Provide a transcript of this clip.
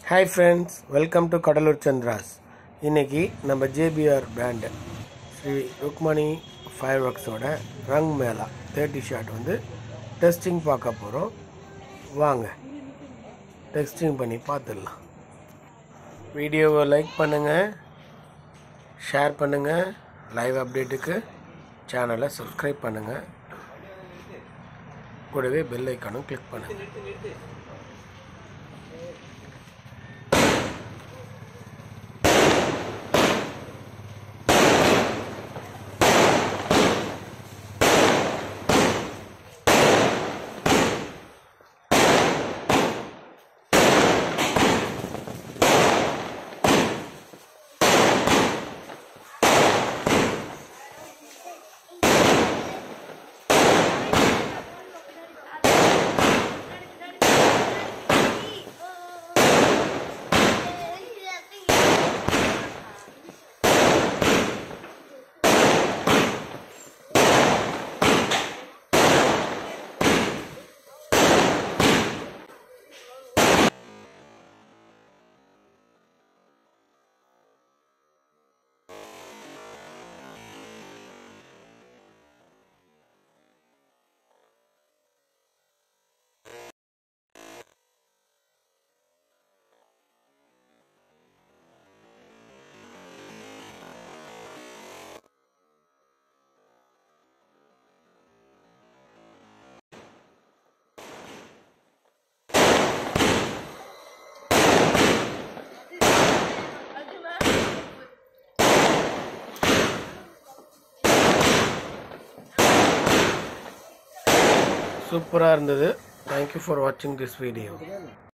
hi friends welcome to Cuddalore Chandras இன்னைக்கு நம்ம JPR brand Sri Rukmani fire ஒர்க்ஸோட ரங் மேளா தேர்ட்டி ஷாட் வந்து டெஸ்டிங் பார்க்க போகிறோம் வாங்க டெஸ்டிங் பண்ணி பார்த்துடலாம் வீடியோவை லைக் பண்ணுங்கள் ஷேர் பண்ணுங்கள் லைவ் அப்டேட்டுக்கு சேனலை சப்ஸ்கிரைப் பண்ணுங்கள் கூடவே பெல் ஐக்கானும் கிளிக் பண்ணுங்கள் சூப்பராக இருந்தது தேங்க்யூ ஃபார் வாட்சிங் திஸ் வீடியோ